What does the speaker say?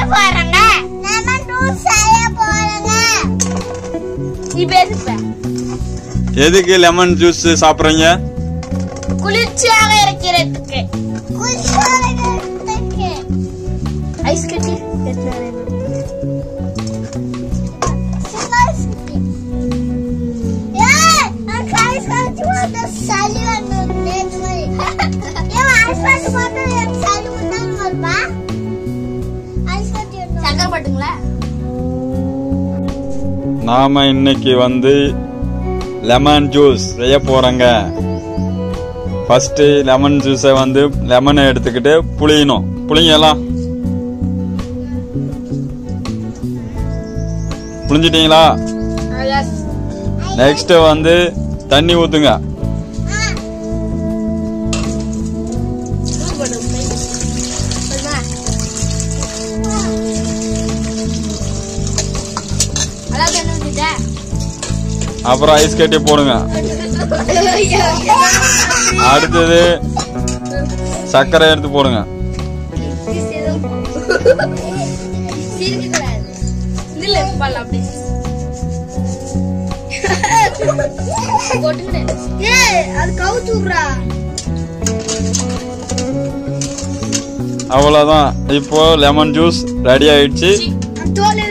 போறேங்க lemon juice செய்ய போறேங்க நீ பேசுப்ப எதுக்கு லெமன் ஜூஸ் சாப்பிட்றீங்க குளிர்ச்சியாக இருக்கிறதுக்கு குளிர்ச்சியாக இருக்கிறதுக்கு ஐஸ் கட்டி சளி வந்து நேற்று மாதிரி ஏன் ஐஸ் கட்டி மட்டும் எனக்கு சளி வந்தாலும் வருமா ஐஸ் கட்டி சக்கரை போட்டுங்களா நாம இன்னைக்கு வந்து லெமன் ஜூஸ் செய்ய போறோங்க ஃபர்ஸ்ட் லெமன் ஜூஸை வந்து லெமனை எடுத்துக்கிட்டு புளியணும் புளிங்கலாம் புளிஞ்சிட்டீங்களா நெக்ஸ்ட் வந்து தண்ணி ஊத்துங்க அதாவது என்ன வந்துட்டேன் அப்புறம் ஐஸ் கட்டி போடுங்க அடுத்தது சர்க்கரை எடுத்து போடுங்க சிரிக்கக்கூடாது. நில்லு, பண்ணலாம் அப்படி. கொட்டுங்கடே. அவ்வளோதான் இப்போ லெமன் ஜூஸ் ரெடி ஆயிடுச்சு தோல்